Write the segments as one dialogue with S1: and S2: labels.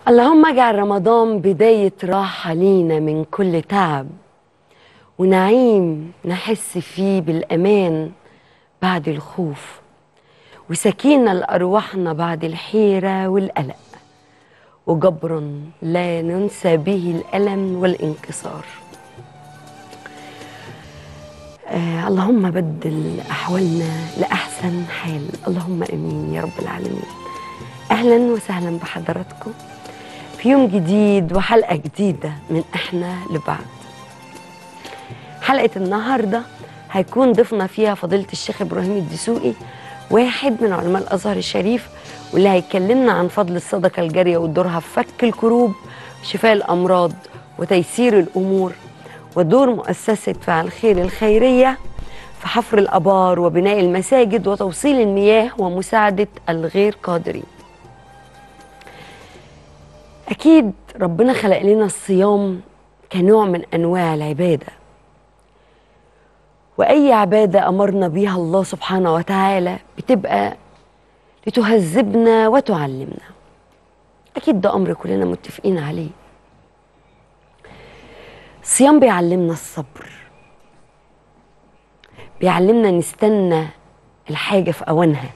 S1: اللهم اجعل رمضان بداية راحة لينا من كل تعب ونعيم نحس فيه بالأمان بعد الخوف وسكينة لأرواحنا بعد الحيرة والقلق وجبرا لا ننسى به الألم والانكسار آه اللهم بدل أحوالنا لأحسن حال اللهم أمين يا رب العالمين أهلا وسهلا بحضراتكم في يوم جديد وحلقة جديدة من إحنا لبعض حلقة النهاردة هيكون ضيفنا فيها فضيلة الشيخ إبراهيم الدسوقي واحد من علماء الأزهر الشريف واللي هيكلمنا عن فضل الصدقة الجارية ودورها في فك الكروب شفاء الأمراض وتيسير الأمور ودور مؤسسة فعل خير الخيرية في حفر الأبار وبناء المساجد وتوصيل المياه ومساعدة الغير قادرين أكيد ربنا خلق لنا الصيام كنوع من أنواع العبادة وأي عبادة أمرنا بيها الله سبحانه وتعالى بتبقى لتهذبنا وتعلمنا أكيد ده أمر كلنا متفقين عليه الصيام بيعلمنا الصبر بيعلمنا نستنى الحاجة في أوانها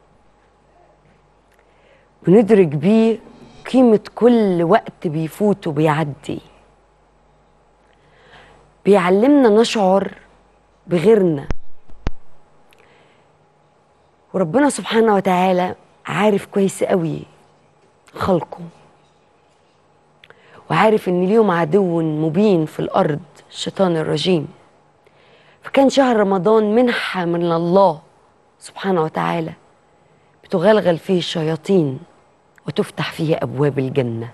S1: بندرك بيه قيمة كل وقت بيفوت وبيعدي بيعلمنا نشعر بغيرنا وربنا سبحانه وتعالى عارف كويس قوي خلقه وعارف ان ليهم عدو مبين في الارض الشيطان الرجيم فكان شهر رمضان منحة من الله سبحانه وتعالى بتغلغل فيه الشياطين وتفتح فيه أبواب الجنة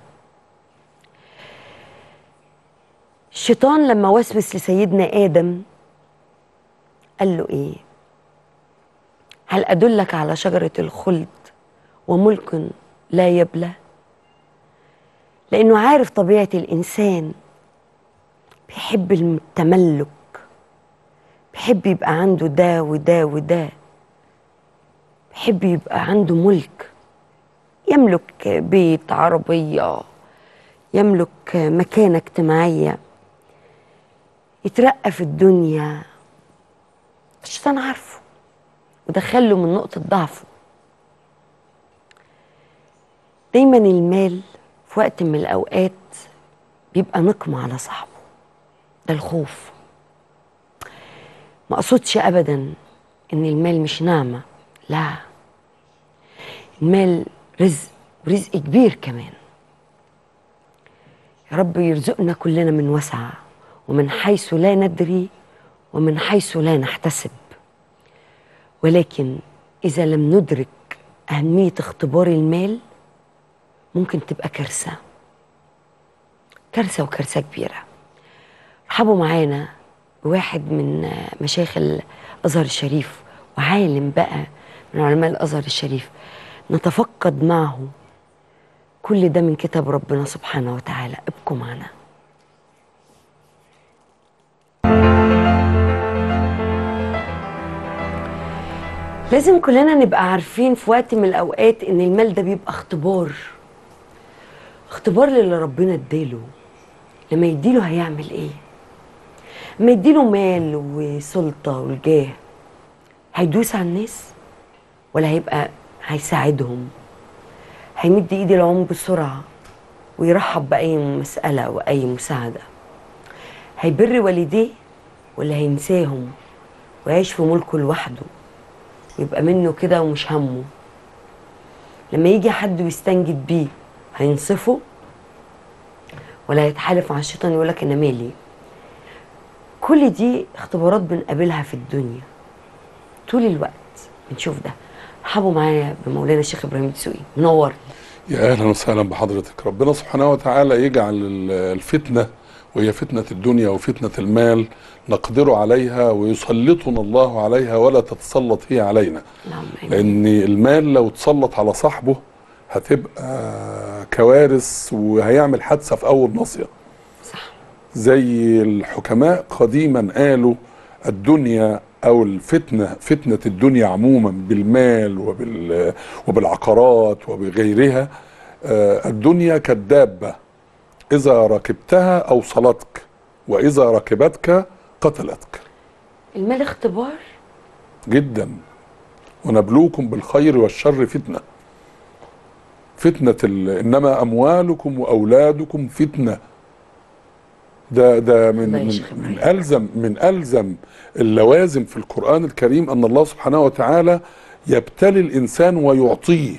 S1: الشيطان لما وسوس لسيدنا آدم قال له إيه هل أدلك على شجرة الخلد وملك لا يبلى لأنه عارف طبيعة الإنسان بيحب التملك بيحب يبقى عنده ده وده وده بيحب يبقى عنده ملك يملك بيت عربية يملك مكانة اجتماعية يترقى في الدنيا الشيطان عارفه ودخله من نقطة ضعفه دايما المال في وقت من الأوقات بيبقى نقمة على صاحبه ده الخوف ما أقصدش أبدا إن المال مش نعمة لا المال رزق ورزق كبير كمان يا رب يرزقنا كلنا من وسع ومن حيث لا ندري ومن حيث لا نحتسب ولكن إذا لم ندرك أهمية اختبار المال ممكن تبقى كارثة كارثة وكارثة كبيرة رحبوا معانا بواحد من مشايخ الأزهر الشريف وعالم بقى من علماء الأزهر الشريف نتفقد معه كل ده من كتاب ربنا سبحانه وتعالى ابقوا معنا لازم كلنا نبقى عارفين في وقت من الأوقات إن المال ده بيبقى اختبار اختبار للي ربنا اداله لما يديله هيعمل ايه لما يديله مال وسلطة والجاه هيدوس على الناس ولا هيبقى هيساعدهم هيمد ايد العم بسرعة ويرحب بأي مسألة وأي مساعدة هيبر والديه ولا هينساهم ويعيش في ملكه لوحده ويبقى منه كده ومش همه لما يجي حد ويستنجد بيه هينصفه ولا هيتحالف مع الشيطان يقول لك انا مالي كل دي اختبارات بنقابلها في الدنيا طول الوقت بنشوف ده رحبوا معايا بمولانا الشيخ ابراهيم الدسوقي منور
S2: يا اهلا وسهلا بحضرتك ربنا سبحانه وتعالى يجعل الفتنه وهي فتنه الدنيا وفتنه المال نقدر عليها ويسلطنا الله عليها ولا تتسلط هي علينا لان المال لو تسلط على صاحبه هتبقى كوارث وهيعمل حادثه في اول ناصيه
S1: صح
S2: زي الحكماء قديما قالوا الدنيا او الفتنه فتنه الدنيا عموما بالمال وبال وبالعقارات وبغيرها آه، الدنيا كالدابة إذا ركبتها أوصلتك وإذا ركبتك قتلتك
S1: المال اختبار
S2: جدا ونبلوكم بالخير والشر فتنة فتنة ال... إنما أموالكم وأولادكم فتنة ده ده من
S1: الله
S2: من,
S1: يشفي
S2: من
S1: معاك.
S2: ألزم من ألزم اللوازم في القرآن الكريم أن الله سبحانه وتعالى يبتلي الإنسان ويعطيه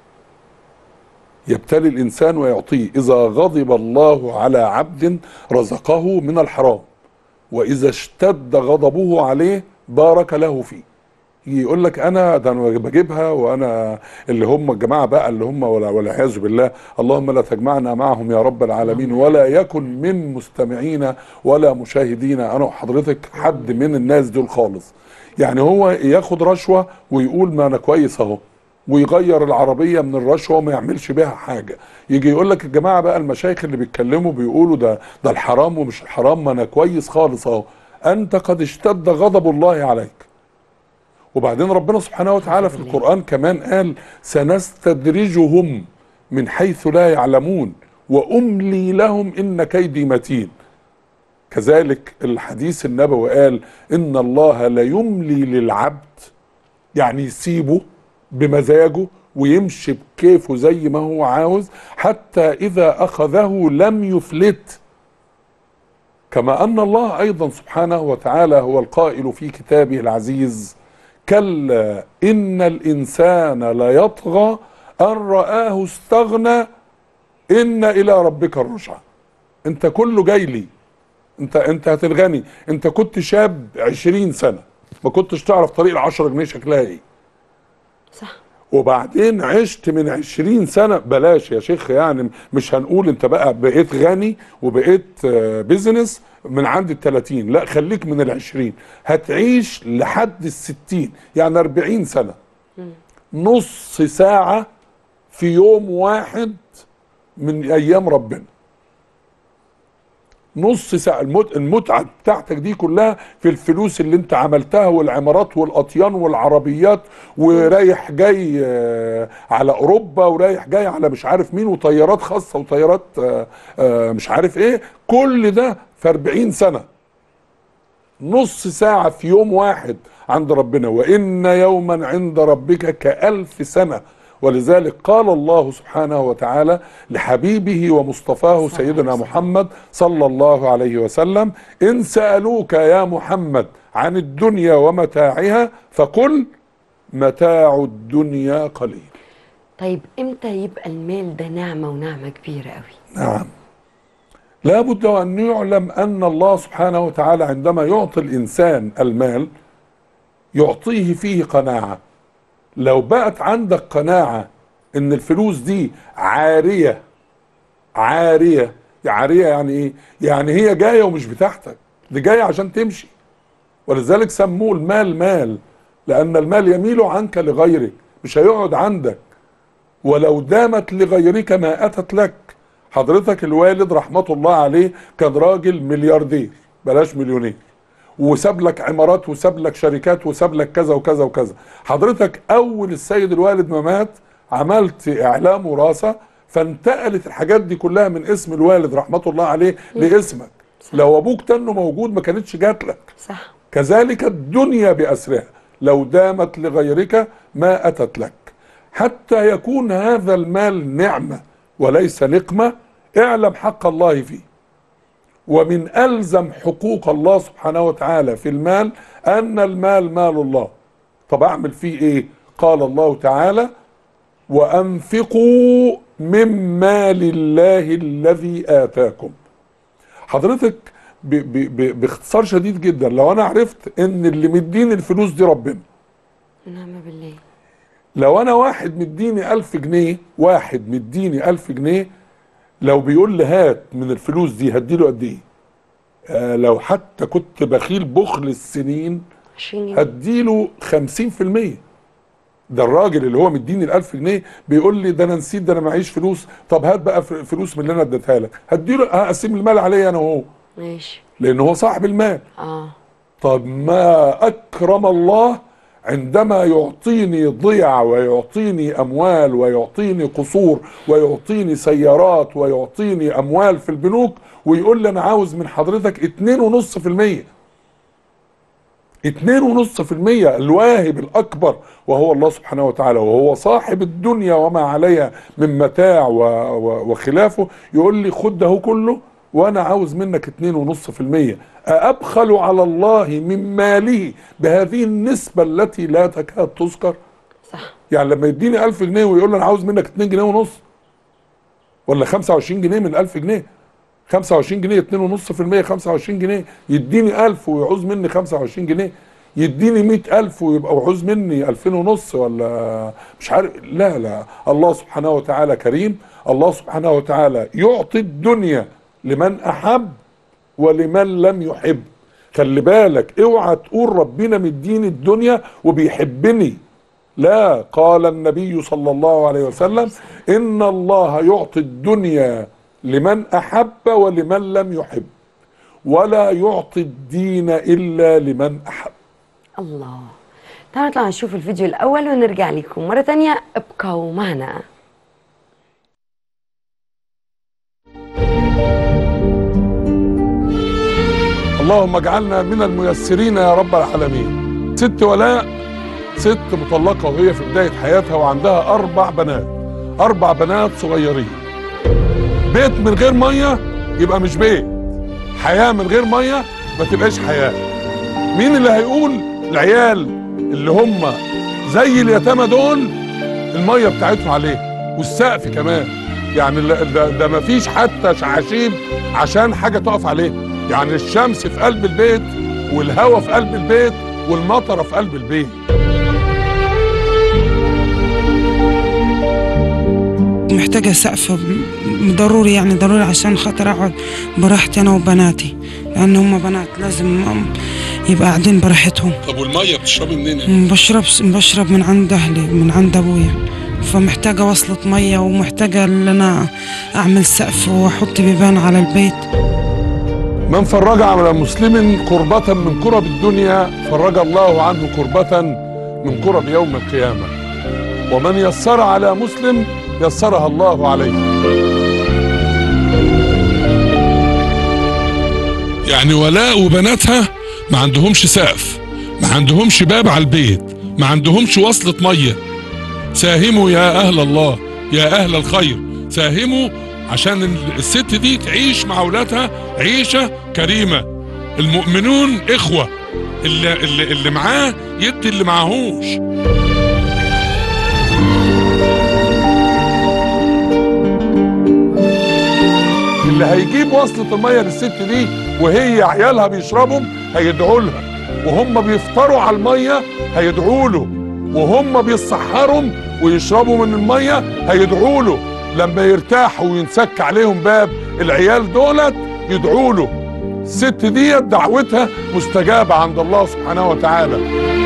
S2: يبتلي الإنسان ويعطيه إذا غضب الله على عبد رزقه من الحرام وإذا اشتد غضبه عليه بارك له فيه يجي يقول لك انا ده انا بجيبها وانا اللي هم الجماعه بقى اللي هم ولا- والعياذ بالله اللهم لا تجمعنا معهم يا رب العالمين ولا يكن من مستمعينا ولا مشاهدينا انا وحضرتك حد من الناس دول خالص يعني هو ياخد رشوه ويقول ما انا كويس اهو ويغير العربيه من الرشوه وما يعملش بيها حاجه يجي يقول لك الجماعه بقى المشايخ اللي بيتكلموا بيقولوا ده ده الحرام ومش الحرام ما انا كويس خالص اهو انت قد اشتد غضب الله عليك وبعدين ربنا سبحانه وتعالى في القرآن كمان قال سنستدرجهم من حيث لا يعلمون وأملي لهم إن كيدي متين كذلك الحديث النبوي قال إن الله لا يملي للعبد يعني يسيبه بمزاجه ويمشي بكيفه زي ما هو عاوز حتى إذا أخذه لم يفلت كما أن الله أيضا سبحانه وتعالى هو القائل في كتابه العزيز كلا إن الإنسان ليطغى أن رآه استغنى إن إلى ربك الرجعى أنت كله جاي لي أنت أنت هتنغني أنت كنت شاب عشرين سنة ما كنتش تعرف طريق العشرة جنيه شكلها إيه
S1: صح
S2: وبعدين عشت من عشرين سنة بلاش يا شيخ يعني مش هنقول انت بقى بقيت غني وبقيت آه، بيزنس من عند التلاتين لا خليك من العشرين هتعيش لحد الستين يعني اربعين سنة نص ساعة في يوم واحد من ايام ربنا نص ساعة المت... المتعة بتاعتك دي كلها في الفلوس اللي انت عملتها والعمارات والأطيان والعربيات ورايح جاي آه، على أوروبا ورايح جاي على مش عارف مين وطيارات خاصة وطيارات آه، آه، مش عارف ايه كل ده في 40 سنة نص ساعة في يوم واحد عند ربنا وإن يوما عند ربك كألف سنة ولذلك قال الله سبحانه وتعالى لحبيبه ومصطفاه سيدنا محمد صلى الله عليه وسلم إن سألوك يا محمد عن الدنيا ومتاعها فقل متاع الدنيا قليل
S1: طيب امتى يبقى المال ده نعمة ونعمة كبيرة قوي
S2: نعم لا بد وأن يعلم أن الله سبحانه وتعالى عندما يعطي الإنسان المال يعطيه فيه قناعة لو بقت عندك قناعة ان الفلوس دي عارية عارية عارية يعني ايه يعني هي جاية ومش بتاعتك دي جاية عشان تمشي ولذلك سموه المال مال لان المال يميل عنك لغيرك مش هيقعد عندك ولو دامت لغيرك ما اتت لك حضرتك الوالد رحمة الله عليه كان راجل ملياردير بلاش مليونير وساب لك عمارات وساب لك شركات وساب لك كذا وكذا وكذا حضرتك اول السيد الوالد ما مات عملت اعلام وراثه فانتقلت الحاجات دي كلها من اسم الوالد رحمه الله عليه لاسمك لو ابوك تنه موجود ما كانتش جات لك
S1: صح
S2: كذلك الدنيا بأسرها لو دامت لغيرك ما أتت لك حتى يكون هذا المال نعمة وليس نقمة اعلم حق الله فيه ومن ألزم حقوق الله سبحانه وتعالى في المال أن المال مال الله طب أعمل فيه إيه قال الله تعالى وأنفقوا من مال الله الذي آتاكم حضرتك ب ب ب باختصار شديد جدا لو انا عرفت ان اللي مديني الفلوس دي ربنا
S1: ونعم بالله
S2: لو انا واحد مديني ألف جنيه واحد مديني ألف جنيه لو بيقول لي هات من الفلوس دي هديله قد ايه آه لو حتى كنت بخيل بخل السنين
S1: 20 جنيه
S2: هديله 50% ده الراجل اللي هو مديني الألف جنيه بيقول لي ده انا نسيت ده انا معيش فلوس طب هات بقى ف- فلوس من اللي انا اديتها لك هديله هقسم المال عليا انا وهو
S1: ماشي
S2: لان هو صاحب المال
S1: اه
S2: طب ما اكرم الله عندما يعطيني ضيع ويعطيني اموال ويعطيني قصور ويعطيني سيارات ويعطيني اموال في البنوك ويقول لي انا عاوز من حضرتك اتنين ونص في المية اتنين ونص في المية الواهب الأكبر وهو الله سبحانه وتعالى وهو صاحب الدنيا وما عليها من متاع و و وخلافه يقول لي خد ده كله وأنا عاوز منك اتنين ونص في المية أأبخل على الله من ماله بهذه النسبة التي لا تكاد تذكر
S1: صح
S2: يعني لما يديني ألف جنيه ويقول لي أنا عاوز منك اتنين جنيه ونص ولا 25 جنيه من 1000 جنيه 25 جنيه 2.5% 25 جنيه يديني 1000 ويعوز مني 25 جنيه يديني 100000 ويبقى وعوز مني 2000 ونص ولا مش عارف لا لا الله سبحانه وتعالى كريم الله سبحانه وتعالى يعطي الدنيا لمن احب ولمن لم يحب خلي بالك اوعى تقول ربنا مديني الدنيا وبيحبني لا قال النبي صلى الله عليه وسلم ان الله يعطي الدنيا لمن احب ولمن لم يحب ولا يعطي الدين الا لمن احب
S1: الله تعالوا نطلع نشوف الفيديو الأول ونرجع لكم مرة تانية ابقوا معنا
S2: اللهم اجعلنا من الميسرين يا رب العالمين ست ولاء ست مطلقة وهي في بداية حياتها وعندها أربع بنات أربع بنات صغيرين بيت من غير مية يبقى مش بيت حياة من غير مية ما تبقاش حياة مين اللي هيقول العيال اللي هم زي اليتامى دول المية بتاعتهم عليه والسقف كمان يعني ال- ده, ده ما فيش حتى شعاشيب عشان حاجة تقف عليه يعني الشمس في قلب البيت والهواء في قلب البيت والمطره في قلب البيت
S3: محتاجة سقف ب- ضروري يعني ضروري عشان خاطر أقعد براحتي أنا وبناتي لأن هم بنات لازم يبقى قاعدين براحتهم
S2: طب والميه بتشربي منين؟
S3: بشرب بشرب من عند أهلي من عند أبويا فمحتاجة وصلة مية ومحتاجة إن أنا أعمل سقف وأحط بيبان على البيت
S2: من فرج على مسلم كربة من كرب الدنيا فرج الله عنه كربة من كرب يوم القيامة ومن يسر على مسلم يسرها الله عليه يعني ولاء وبناتها ما عندهمش سقف ما عندهمش باب على البيت ما عندهمش وصلة مية ساهموا يا أهل الله يا أهل الخير ساهموا عشان الست دي تعيش مع أولادها عيشة كريمة المؤمنون إخوة اللي, اللي, اللي معاه يدي اللي معاهوش اللي هيجيب وصلة المية للست دي وهي عيالها بيشربهم هيدعوا لها وهم بيفطروا على المية هيدعوا له وهم بيسحرهم ويشربوا من المية هيدعوا له لما يرتاحوا وينسك عليهم باب العيال دولت يدعوا له الست دي دعوتها مستجابة عند الله سبحانه وتعالى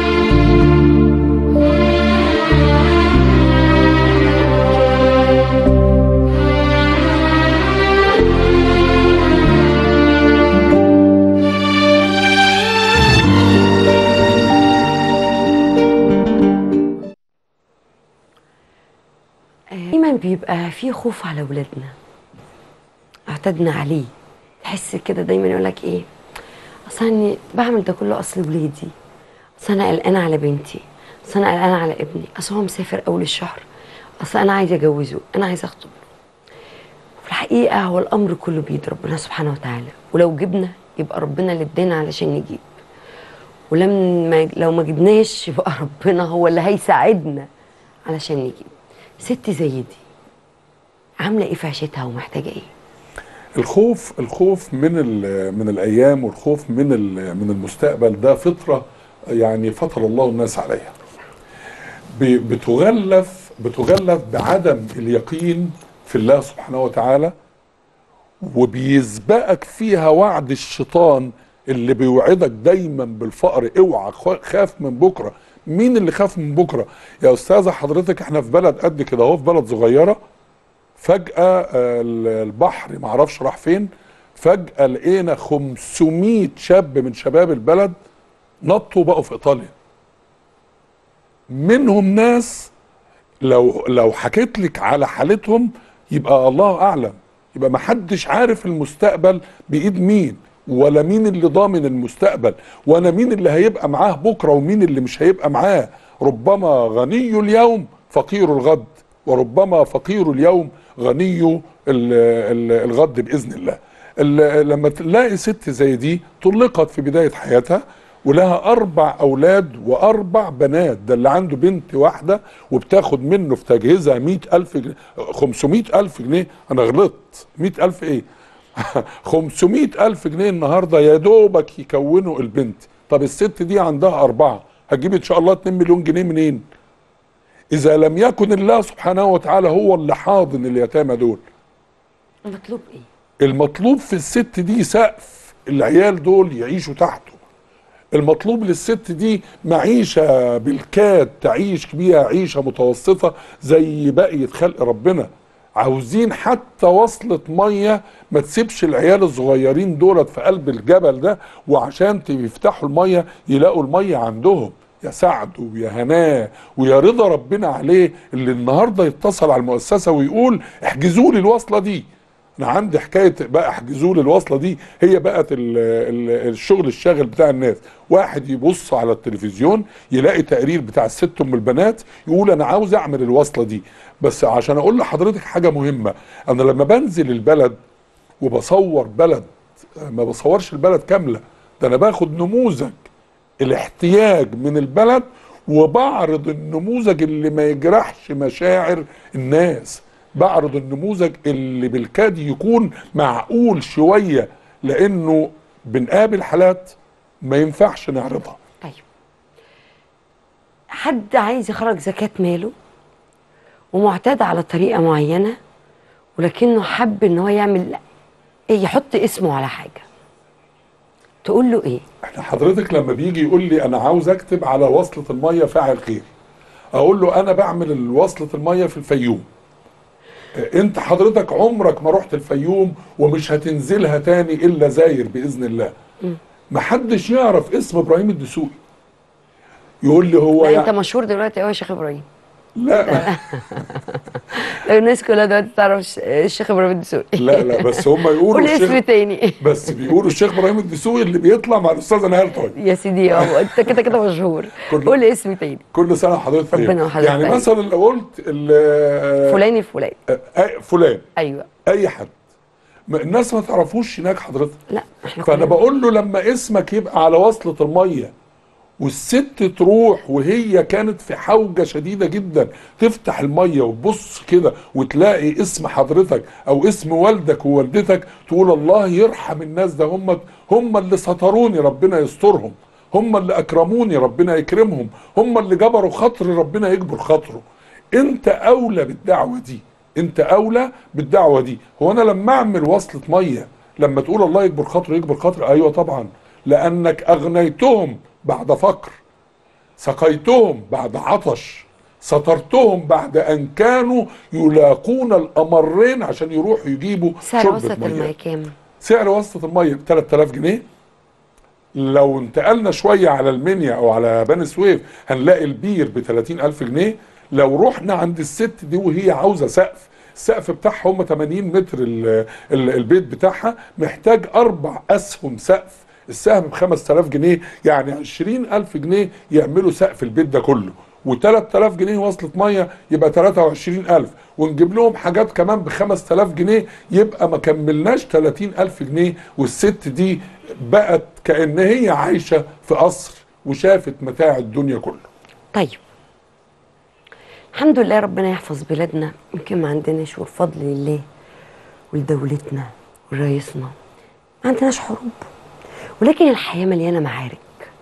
S1: دايما بيبقى في خوف على ولادنا اعتدنا عليه تحس كده دايما يقول لك ايه اصل انا بعمل ده كله اصل ولادي اصل انا قلقانه على بنتي اصل انا قلقانه على ابني اصل هو مسافر اول الشهر اصل انا عايزه اجوزه انا عايزه اخطب في الحقيقه هو الامر كله بيد ربنا سبحانه وتعالى ولو جبنا يبقى ربنا اللي ادانا علشان نجيب ولما لو ما جبناش يبقى ربنا هو اللي هيساعدنا علشان نجيب ست زي دي عامله ايه في عيشتها ومحتاجه ايه
S2: الخوف الخوف من ال- من الايام والخوف من ال- من المستقبل ده فطره يعني فطر الله الناس عليها ب- بتغلف بتغلف بعدم اليقين في الله سبحانه وتعالى وبيسبقك فيها وعد الشيطان اللي بيوعدك دايما بالفقر اوعى خ- خاف من بكره مين اللي خاف من بكره يا استاذه حضرتك احنا في بلد قد كده اهو في بلد صغيره فجأة آه، البحر معرفش راح فين فجأة لقينا 500 شاب من شباب البلد نطوا بقوا في إيطاليا منهم ناس لو لو حكيت لك على حالتهم يبقى الله اعلم يبقى ما حدش عارف المستقبل بايد مين ولا مين اللي ضامن المستقبل ولا مين اللي هيبقى معاه بكره ومين اللي مش هيبقى معاه ربما غني اليوم فقير الغد وربما فقير اليوم غني ال- ال- الغد باذن الله ال- لما تلاقي ست زي دي طلقت في بدايه حياتها ولها اربع اولاد واربع بنات ده اللي عنده بنت واحده وبتاخد منه في تجهيزها 100000 جنيه 500000 جنيه انا غلطت 100000 ايه 500000 جنيه النهارده يا دوبك يكونوا البنت طب الست دي عندها اربعه هتجيب ان شاء الله 2 مليون جنيه منين اذا لم يكن الله سبحانه وتعالى هو اللي حاضن اليتامى دول
S1: مطلوب ايه
S2: المطلوب في الست دي سقف العيال دول يعيشوا تحته المطلوب للست دي معيشة بالكاد تعيش بيها عيشة متوسطة زي بقية خلق ربنا عاوزين حتى وصلة مية ما تسيبش العيال الصغيرين دولت في قلب الجبل ده وعشان يفتحوا المية يلاقوا المية عندهم يا سعد ويا هناه ويا رضا ربنا عليه اللي النهارده يتصل على المؤسسه ويقول احجزوا لي الوصله دي انا عندي حكايه بقى احجزوا لي الوصله دي هي بقت ال ال الشغل الشاغل بتاع الناس واحد يبص على التلفزيون يلاقي تقرير بتاع الست ام البنات يقول انا عاوز اعمل الوصله دي بس عشان اقول لحضرتك حاجه مهمه انا لما بنزل البلد وبصور بلد ما بصورش البلد كامله ده انا باخد نموذج الاحتياج من البلد وبعرض النموذج اللي ما يجرحش مشاعر الناس بعرض النموذج اللي بالكاد يكون معقول شوية لانه بنقابل حالات ما ينفعش نعرضها
S1: طيب حد عايز يخرج زكاة ماله ومعتاد على طريقة معينة ولكنه حب ان هو يعمل إيه يحط اسمه على حاجة تقول له ايه
S2: احنا حضرتك لما بيجي يقول لي انا عاوز اكتب على وصلة المية فاعل خير اقول له انا بعمل وصلة المية في الفيوم اه، انت حضرتك عمرك ما رحت الفيوم ومش هتنزلها تاني الا زاير باذن الله محدش يعرف اسم ابراهيم الدسوقي يقول لي هو
S1: لا انت
S2: يعني
S1: مشهور دلوقتي قوي يا شيخ ابراهيم
S2: لا
S1: الناس كلها دلوقتي تعرف الش- الشيخ ابراهيم الدسوقي
S2: لا لا بس هم يقولوا
S1: قول اسم
S2: الشيخ
S1: تاني
S2: بس بيقولوا الشيخ ابراهيم الدسوقي اللي بيطلع مع الاستاذه نهال طيب
S1: يا سيدي اهو انت كده كده مشهور
S2: كل-
S1: قول اسم تاني
S2: كل سنه حضرتك طيب.
S1: ربنا وحضرتك
S2: يعني
S1: طيب.
S2: مثلا لو قلت ال-
S1: فلاني فلان
S2: آه، فلان
S1: ايوه
S2: اي حد ما الناس ما تعرفوش هناك حضرتك
S1: لا احنا
S2: فانا
S1: كلنا-
S2: بقول له لما اسمك يبقى على وصلة المية والست تروح وهي كانت في حوجة شديدة جدا تفتح المية وتبص كده وتلاقي اسم حضرتك او اسم والدك ووالدتك تقول الله يرحم الناس ده هم هم اللي ستروني ربنا يسترهم هم اللي اكرموني ربنا يكرمهم هم اللي جبروا خاطري ربنا يجبر خاطره انت اولى بالدعوة دي انت اولى بالدعوة دي هو انا لما اعمل وصلة مية لما تقول الله يجبر خاطره يجبر خاطره ايوه طبعا لانك اغنيتهم بعد فقر سقيتهم بعد عطش سترتهم بعد ان كانوا يلاقون الامرين عشان يروحوا يجيبوا
S1: سعر
S2: شرب
S1: وسط
S2: المية.
S1: المية كام؟
S2: سعر وسط الميه ب 3000 جنيه لو انتقلنا شويه على المنيا او على بني سويف هنلاقي البير ب 30000 جنيه لو رحنا عند الست دي وهي عاوزه سقف السقف بتاعها هم 80 متر ال- ال- البيت بتاعها محتاج اربع اسهم سقف السهم ب 5000 جنيه يعني 20000 جنيه يعملوا سقف البيت ده كله و3000 جنيه وصلة مية يبقى 23000 ونجيب لهم حاجات كمان ب 5000 جنيه يبقى ما كملناش 30000 جنيه والست دي بقت كأن هي عايشة في قصر وشافت متاع الدنيا كله
S1: طيب الحمد لله ربنا يحفظ بلادنا يمكن ما عندناش والفضل لله ولدولتنا ولرئيسنا ما عندناش حروب ولكن الحياة مليانة معارك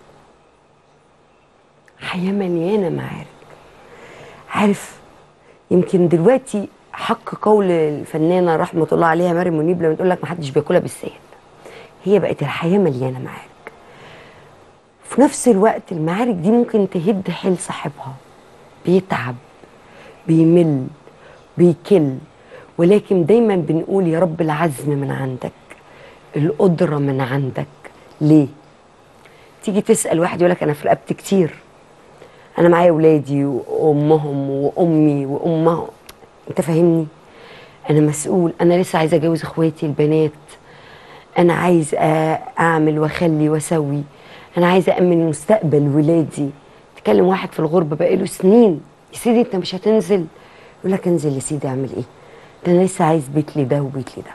S1: حياة مليانة معارك عارف يمكن دلوقتي حق قول الفنانة رحمة الله عليها مريم منيب لما تقول لك محدش بياكلها بالسهل هي بقت الحياة مليانة معارك في نفس الوقت المعارك دي ممكن تهد حيل صاحبها بيتعب بيمل بيكل ولكن دايما بنقول يا رب العزم من عندك القدرة من عندك ليه تيجي تسأل واحد يقولك أنا في رقبتي كتير انا معايا ولادي وامهم وامي وامهم انت فاهمني انا مسؤول انا لسه عايزه اجوز اخواتي البنات انا عايز أ- اعمل واخلي واسوي انا عايزه امن مستقبل ولادي تكلم واحد في الغربه بقاله سنين يا سيدي انت مش هتنزل يقول لك انزل يا سيدي اعمل ايه ده انا لسه عايز بيت لي ده وبيت لي ده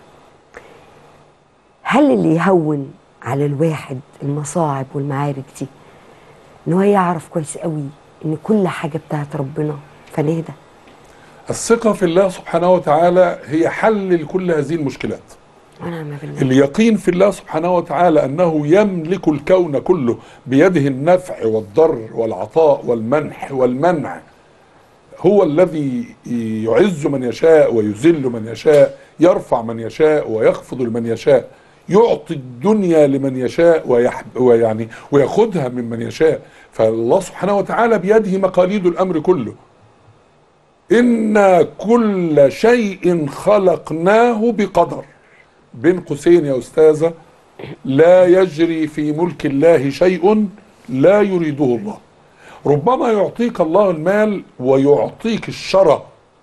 S1: هل اللي يهون على الواحد المصاعب والمعارك دي ان هو يعرف كويس قوي ان كل حاجه بتاعت ربنا فنهدى
S2: الثقة في الله سبحانه وتعالى هي حل لكل هذه المشكلات
S1: ونعم بالله
S2: اليقين في الله سبحانه وتعالى أنه يملك الكون كله بيده النفع والضر والعطاء والمنح والمنع هو الذي يعز من يشاء ويذل من يشاء يرفع من يشاء ويخفض لمن يشاء يعطي الدنيا لمن يشاء ويحب ويعني وياخذها ممن يشاء فالله سبحانه وتعالى بيده مقاليد الامر كله إن كل شيء خلقناه بقدر بين قوسين يا أستاذة لا يجري في ملك الله شيء لا يريده الله ربما يعطيك الله المال ويعطيك الشرى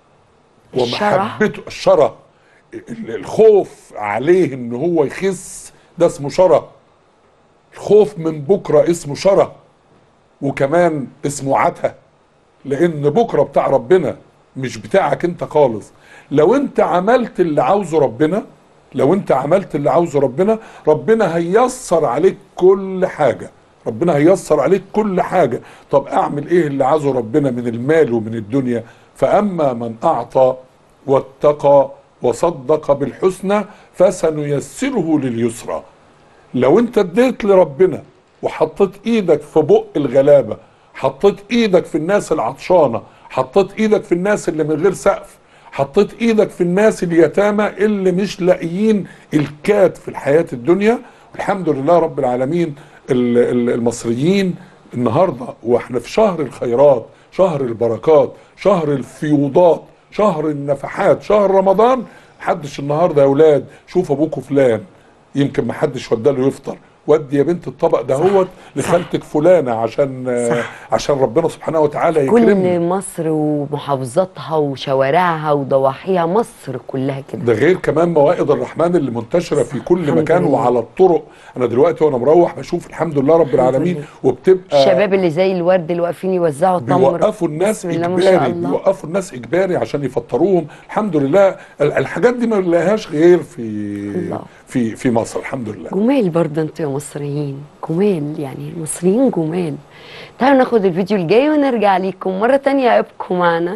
S2: ومحبته الشرى ال- الخوف عليه ان هو يخس ده اسمه شرى الخوف من بكره اسمه شرى وكمان اسمه عته لان بكره بتاع ربنا مش بتاعك انت خالص لو انت عملت اللي عاوزه ربنا لو انت عملت اللي عاوزه ربنا ربنا هيسر عليك كل حاجه ربنا هيسر عليك كل حاجه طب اعمل ايه اللي عاوزه ربنا من المال ومن الدنيا فاما من اعطى واتقى وصدق بالحسنى فسنيسره لليسرى لو انت اديت لربنا وحطيت ايدك في بق الغلابه حطيت ايدك في الناس العطشانه حطيت ايدك في الناس اللي من غير سقف حطيت ايدك في الناس اليتامى اللي مش لاقيين الكات في الحياه الدنيا والحمد لله رب العالمين ال- ال- المصريين النهارده واحنا في شهر الخيرات شهر البركات شهر الفيوضات شهر النفحات شهر رمضان محدش النهارده يا اولاد شوف ابوكوا فلان يمكن محدش وداله يفطر ودي يا بنت الطبق دهوت لخالتك فلانه عشان آه، عشان ربنا سبحانه وتعالى يكرمنا
S1: كل مصر ومحافظاتها وشوارعها وضواحيها مصر كلها كده
S2: ده غير كمان موائد الرحمن اللي منتشره في كل
S1: الحمد
S2: مكان
S1: لله.
S2: وعلى الطرق انا دلوقتي وانا مروح بشوف الحمد لله رب العالمين
S1: لله.
S2: وبتبقى
S1: الشباب اللي زي الورد اللي واقفين يوزعوا التمر
S2: بيوقفوا الناس
S1: بسم الله ما شاء
S2: اجباري
S1: الله
S2: بيوقفوا الناس اجباري عشان يفطروهم الحمد لله ال- الحاجات دي ما نلاقيهاش غير في
S1: الله.
S2: في في مصر الحمد لله
S1: جمال برضه انتوا يا مصريين جمال يعني المصريين جمال تعالوا ناخد الفيديو الجاي ونرجع ليكم مرة تانية ابقوا معنا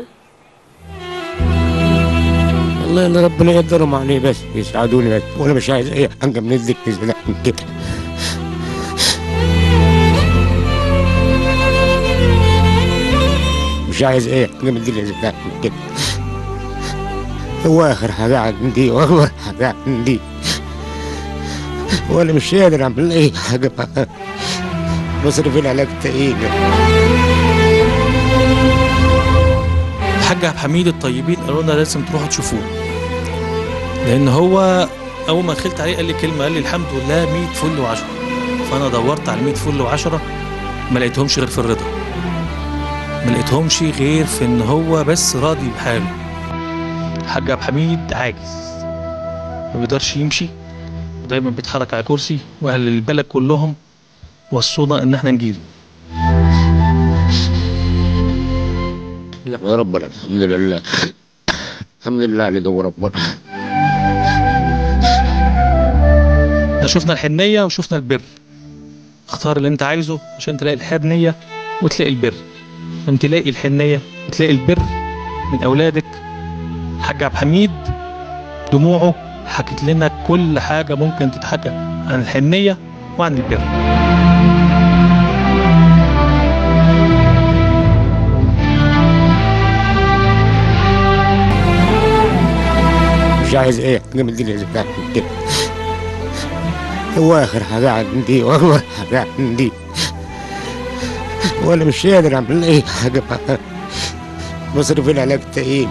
S4: والله اللي ربنا يقدرهم عليه بس يساعدوني بس وانا مش عايز اي حاجه من الذكر لا من كده مش عايز اي حاجه من الدنيا لا من كده هو اخر حاجه عندي واكبر حاجه عندي وانا مش قادر اعمل اي حاجه بقى بصرف العلاج تقيل
S5: الحاج عبد الحميد الطيبين قالوا لنا لازم تروحوا تشوفوه لان هو اول ما دخلت عليه قال لي كلمه قال لي الحمد لله 100 فل و10 فانا دورت على 100 فل و10 ما لقيتهمش غير في الرضا ما لقيتهمش غير في ان هو بس راضي بحاله الحاج عبد الحميد عاجز ما بيقدرش يمشي ودايما بيتحرك على كرسي واهل البلد كلهم وصونا ان احنا نجيله
S4: يا ربنا الحمد لله الحمد لله على جو ربنا
S5: احنا شفنا الحنية وشفنا البر اختار اللي انت عايزه عشان تلاقي الحنية وتلاقي البر لما تلاقي الحنية وتلاقي البر من أولادك حاج عبد الحميد دموعه حكت لنا كل حاجة ممكن تتحكى عن الحنية وعن البر
S4: مش عايز اي حاجه من الدنيا لا من كده هو اخر حاجه عندي واكبر حاجه عندي وانا مش قادر اعمل اي حاجه بقى بصرف العلاج تقيل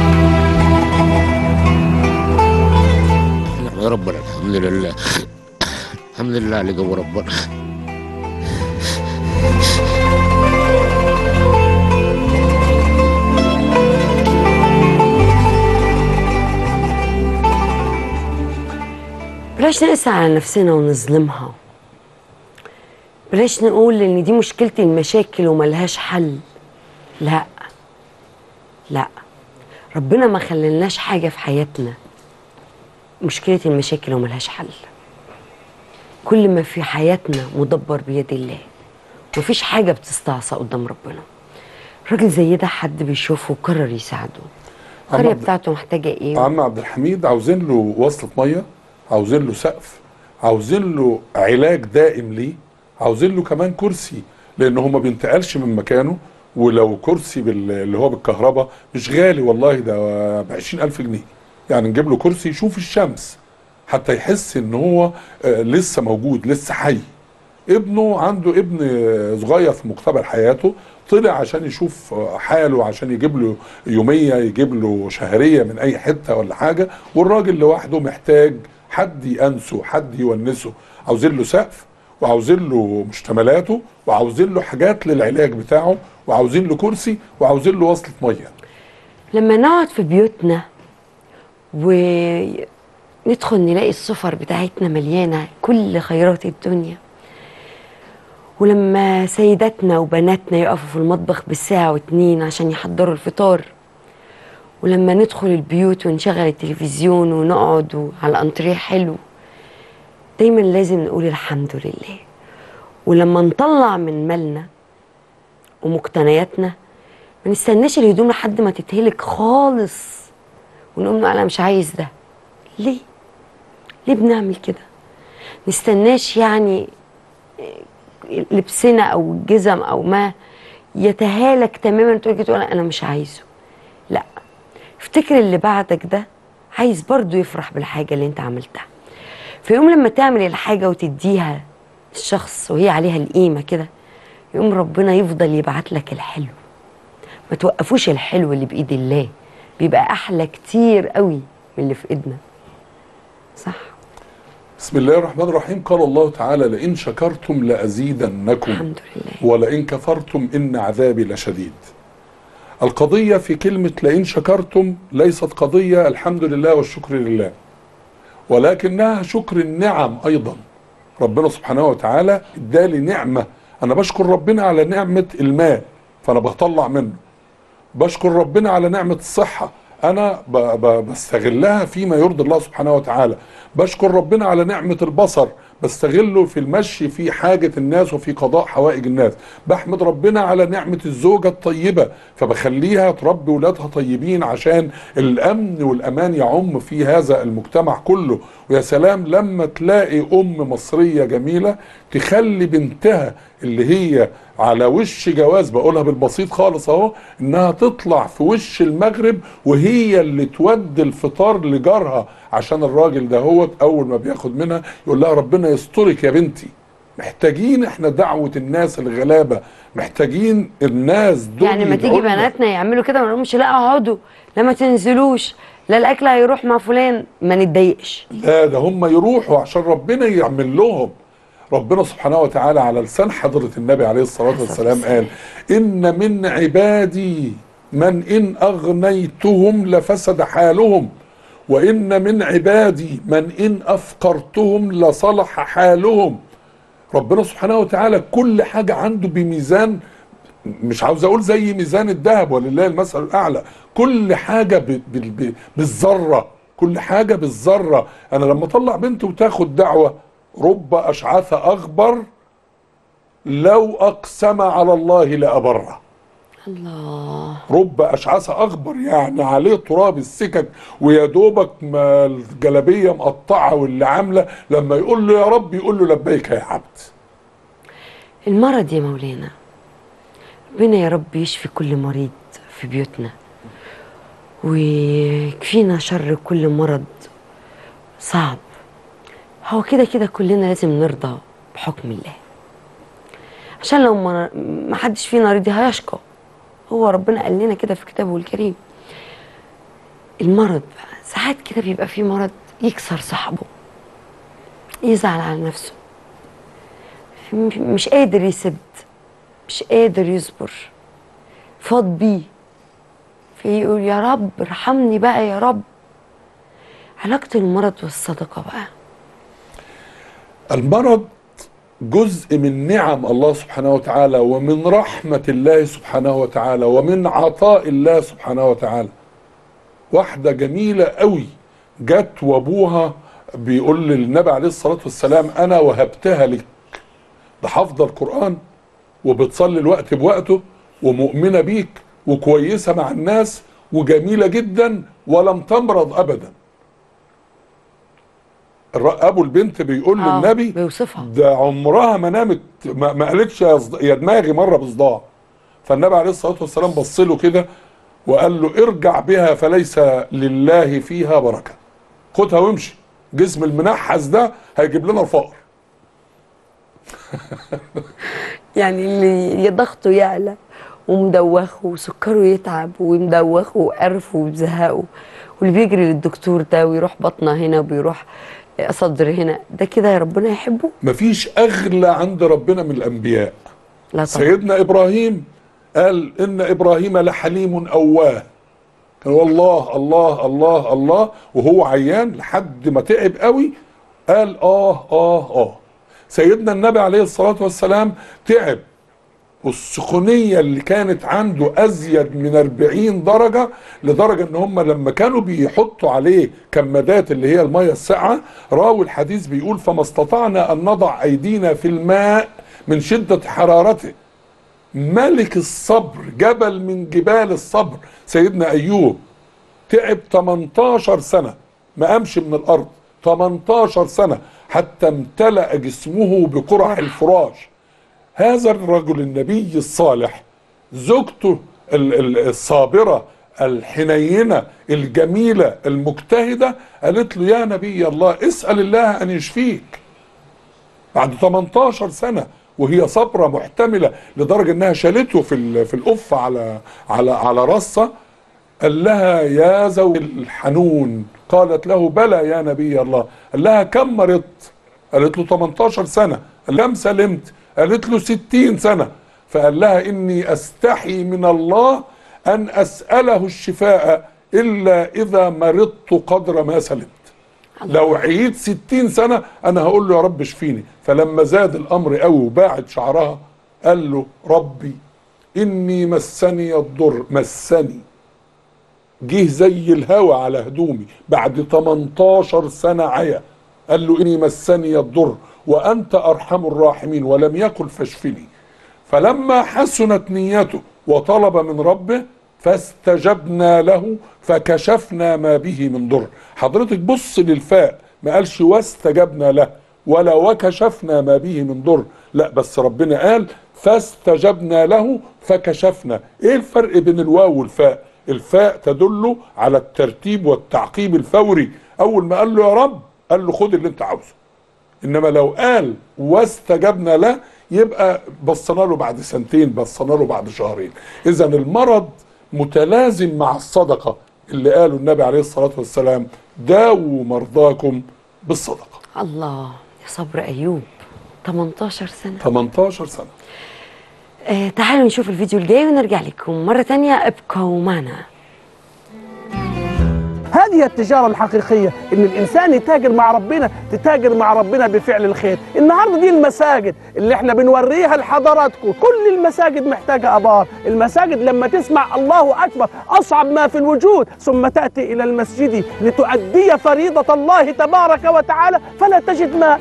S4: يا ربنا الحمد لله الحمد لله على جو ربنا
S1: بلاش نقسى على نفسنا ونظلمها بلاش نقول ان دي مشكلة المشاكل وملهاش حل لا لا ربنا ما خللناش حاجة في حياتنا مشكلة المشاكل وملهاش حل كل ما في حياتنا مدبر بيد الله مفيش حاجة بتستعصى قدام ربنا راجل زي ده حد بيشوفه وقرر يساعده
S2: عم
S1: القرية
S2: عبد-
S1: بتاعته محتاجة ايه
S2: عم عبد الحميد عاوزين له وصلة ميه عاوزين له سقف عاوزين له علاج دائم ليه عاوزين له كمان كرسي لان هو ما بينتقلش من مكانه ولو كرسي بال- اللي هو بالكهرباء مش غالي والله ده ب ألف جنيه يعني نجيب له كرسي يشوف الشمس حتى يحس ان هو آه، لسه موجود لسه حي ابنه عنده ابن صغير في مقتبل حياته طلع عشان يشوف حاله عشان يجيب له يوميه يجيب له شهريه من اي حته ولا حاجه والراجل لوحده محتاج حد يأنسه حد يونسه عاوزين له سقف وعاوزين له مشتملاته وعاوزين له حاجات للعلاج بتاعه وعاوزين له كرسي وعاوزين له وصله ميه
S1: لما نقعد في بيوتنا وندخل نلاقي السفر بتاعتنا مليانة كل خيرات الدنيا ولما سيداتنا وبناتنا يقفوا في المطبخ بالساعة واتنين عشان يحضروا الفطار ولما ندخل البيوت ونشغل التلفزيون ونقعد على الانتريه حلو دايما لازم نقول الحمد لله ولما نطلع من مالنا ومقتنياتنا ما نستناش الهدوم لحد ما تتهلك خالص ونقوم نقول انا مش عايز ده ليه ليه بنعمل كده نستناش يعني لبسنا او الجزم او ما يتهالك تماما تقول كده تقول انا مش عايزه لا افتكر اللي بعدك ده عايز برضو يفرح بالحاجة اللي انت عملتها في يوم لما تعمل الحاجة وتديها الشخص وهي عليها القيمة كده يقوم ربنا يفضل يبعت لك الحلو ما توقفوش الحلو اللي بإيد الله بيبقى أحلى كتير قوي من اللي في إيدنا صح
S2: بسم الله الرحمن الرحيم قال الله تعالى لئن شكرتم لأزيدنكم
S1: الحمد لله
S2: ولئن كفرتم إن عذابي لشديد القضية في كلمة لئن شكرتم ليست قضية الحمد لله والشكر لله ولكنها شكر النعم أيضا ربنا سبحانه وتعالى ادالي نعمة أنا بشكر ربنا على نعمة المال فأنا بطلع منه بشكر ربنا على نعمة الصحة أنا ب- ب- بستغلها فيما يرضي الله سبحانه وتعالى بشكر ربنا على نعمة البصر بستغله في المشي في حاجة الناس وفي قضاء حوائج الناس بحمد ربنا على نعمة الزوجة الطيبة فبخليها تربي ولادها طيبين عشان الأمن والأمان يعم في هذا المجتمع كله ويا سلام لما تلاقي أم مصرية جميلة تخلي بنتها اللي هي على وش جواز بقولها بالبسيط خالص اهو انها تطلع في وش المغرب وهي اللي تودي الفطار لجارها عشان الراجل ده هو اول ما بياخد منها يقول لها ربنا يسترك يا بنتي محتاجين احنا دعوة الناس الغلابة محتاجين الناس دول
S1: يعني ما تيجي
S2: يدعوا لنا.
S1: بناتنا يعملوا كده ما نقومش لا اقعدوا لا ما تنزلوش لا الاكل هيروح مع فلان ما نتضايقش
S2: لا ده هم يروحوا عشان ربنا يعمل لهم ربنا سبحانه وتعالى على لسان حضرة النبي عليه الصلاة والسلام قال إن من عبادي من إن أغنيتهم لفسد حالهم وإن من عبادي من إن أفقرتهم لصلح حالهم ربنا سبحانه وتعالى كل حاجة عنده بميزان مش عاوز اقول زي ميزان الذهب ولله المثل الاعلى كل حاجه ب- بال- ب- بالذره كل حاجه بالذره انا لما اطلع بنت وتاخد دعوه رب اشعث اغبر لو اقسم على الله لابره
S1: الله
S2: رب اشعث اغبر يعني عليه تراب السكك ويا دوبك ما الجلابيه مقطعه واللي عامله لما يقول له يا رب يقول له لبيك يا عبد
S1: المرض يا مولانا ربنا يا رب يشفي كل مريض في بيوتنا ويكفينا شر كل مرض صعب هو كده كده كلنا لازم نرضى بحكم الله عشان لو ما ما حدش فينا رضي هيشقى هو ربنا قال لنا كده في كتابه الكريم المرض بقى ساعات كده بيبقى فيه مرض يكسر صاحبه يزعل على نفسه م- مش قادر يسد مش قادر يصبر فاض بيه فيقول يا رب ارحمني بقى يا رب علاقة المرض والصدقة بقى
S2: المرض جزء من نعم الله سبحانه وتعالى ومن رحمة الله سبحانه وتعالى ومن عطاء الله سبحانه وتعالى واحدة جميلة قوي جت وابوها بيقول للنبي عليه الصلاة والسلام أنا وهبتها لك ده حافظة القرآن وبتصلي الوقت بوقته ومؤمنة بيك وكويسة مع الناس وجميلة جدا ولم تمرض أبدا الر- أبو البنت بيقول
S1: آه،
S2: للنبي
S1: بيوصفها
S2: ده عمرها ما نامت ما, ما قالتش يا, صد- يا دماغي مره بصداع فالنبي عليه الصلاه والسلام بص له كده وقال له ارجع بها فليس لله فيها بركه خدها وامشي جسم المنحس ده هيجيب لنا الفقر
S1: يعني اللي ضغطه يعلى ومدوخه وسكره يتعب ومدوخه وقرفه وبزهقه واللي بيجري للدكتور ده ويروح بطنه هنا وبيروح صدر هنا ده كده يا ربنا يحبه
S2: مفيش اغلى عند ربنا من الانبياء
S1: لا طبعا
S2: سيدنا ابراهيم قال ان ابراهيم لحليم اواه كان هو الله الله الله الله وهو عيان لحد ما تعب قوي قال اه اه اه سيدنا النبي عليه الصلاه والسلام تعب والسخونية اللي كانت عنده أزيد من 40 درجة لدرجة إن هم لما كانوا بيحطوا عليه كمادات اللي هي المية الساقعة راوي الحديث بيقول فما استطعنا أن نضع أيدينا في الماء من شدة حرارته ملك الصبر جبل من جبال الصبر سيدنا أيوب تعب 18 سنة ما قامش من الأرض 18 سنة حتى امتلأ جسمه بقرح الفراش هذا الرجل النبي الصالح زوجته ال- ال- الصابرة الحنينة الجميلة المجتهدة قالت له يا نبي الله اسأل الله أن يشفيك بعد 18 سنة وهي صبرة محتملة لدرجة انها شالته في ال- في القف على على على راسها قال لها يا زوج الحنون قالت له بلى يا نبي الله قال لها كم مرضت قالت له 18 سنة قال كم سلمت قالت له 60 سنة فقال لها إني أستحي من الله أن أسأله الشفاء إلا إذا مرضت قدر ما سلمت لو عييت 60 سنة أنا هقول له يا رب اشفيني فلما زاد الأمر قوي وباعد شعرها قال له ربي إني مسني الضر مسني جه زي الهوى على هدومي بعد 18 سنة عيا قال له إني مسني الضر وأنت أرحم الراحمين ولم يقل فاشفني فلما حسنت نيته وطلب من ربه فاستجبنا له فكشفنا ما به من ضر حضرتك بص للفاء ما قالش واستجبنا له ولا وكشفنا ما به من ضر لا بس ربنا قال فاستجبنا له فكشفنا ايه الفرق بين الواو والفاء الفاء تدل على الترتيب والتعقيب الفوري اول ما قال له يا رب قال له خد اللي انت عاوزه انما لو قال واستجبنا له يبقى بصنا له بعد سنتين بصنا له بعد شهرين اذا المرض متلازم مع الصدقه اللي قاله النبي عليه الصلاه والسلام داووا مرضاكم بالصدقه
S1: الله يا صبر ايوب 18 سنه
S2: 18 سنه
S1: آه تعالوا نشوف الفيديو الجاي ونرجع لكم مره تانية ابقوا معنا
S6: هذه التجارة الحقيقية إن الإنسان يتاجر مع ربنا تتاجر مع ربنا بفعل الخير النهاردة دي المساجد اللي احنا بنوريها لحضراتكم كل المساجد محتاجة أبار المساجد لما تسمع الله أكبر أصعب ما في الوجود ثم تأتي إلى المسجد لتؤدي فريضة الله تبارك وتعالى فلا تجد ماء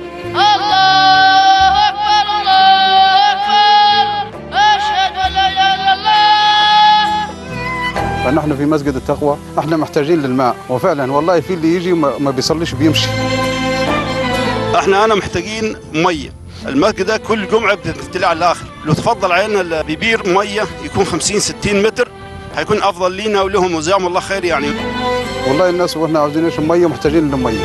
S7: الله أكبر الله أكبر أشهد أن لا إله إلا الله
S8: فنحن في مسجد التقوى احنا محتاجين للماء وفعلا والله في اللي يجي وما ما بيصليش بيمشي
S9: احنا انا محتاجين ميه المسجد ده كل جمعه بتطلع على الاخر لو تفضل علينا اللي بيبير ميه يكون 50 60 متر هيكون افضل لينا ولهم وجزاهم الله خير يعني
S8: والله الناس واحنا عاوزين ايش الميه محتاجين للميه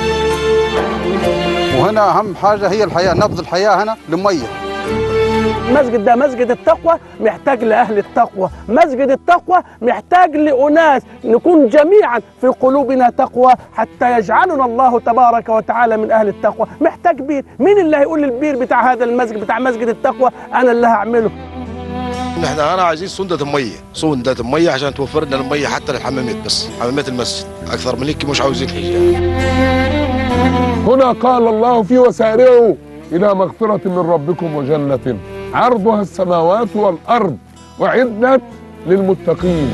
S8: وهنا اهم حاجه هي الحياه نبض الحياه هنا للميه
S6: المسجد ده مسجد التقوى محتاج لأهل التقوى مسجد التقوى محتاج لأناس نكون جميعا في قلوبنا تقوى حتى يجعلنا الله تبارك وتعالى من أهل التقوى محتاج بير مين اللي هيقول البير بتاع هذا المسجد بتاع مسجد التقوى أنا اللي هعمله
S10: احنا انا عايزين سندة المية سندة المية عشان توفر لنا المية حتى للحمامات بس حمامات المسجد اكثر من هيك مش عاوزين حاجة
S2: هنا قال الله فيه وسارعوا إلى مغفرة من ربكم وجنة عرضها السماوات والأرض وعدت للمتقين